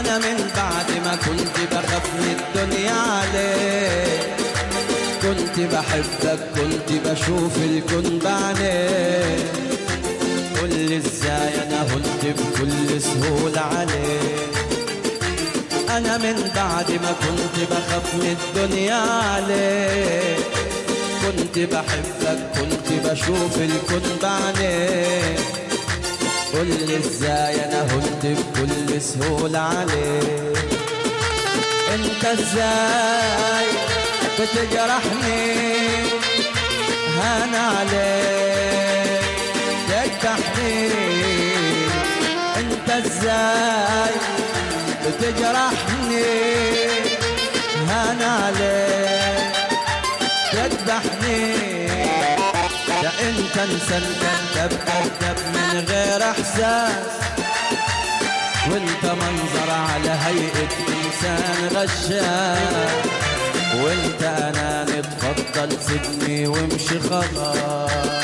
انا من بعد ما كنت بخاف من الدنيا عليك كنت بحبك كنت بشوف الكون بعينيك قول لي ازاي انا هنت بكل سهولة عليك انا من بعد ما كنت بخاف من الدنيا عليك كنت بحبك كنت بشوف الكون بعينيك قول لي ازاي انا هنت بكل سهولة عليك انت ازاي بتجرحني هان عليك تجرحني انت ازاي بتجرحني هان عليك تذبحني ده انت انسان كذاب كذاب من غير احساس وانت منظر على هيئة انسان غشاش وانت اناني اتفضل سيبني وامشي خلاص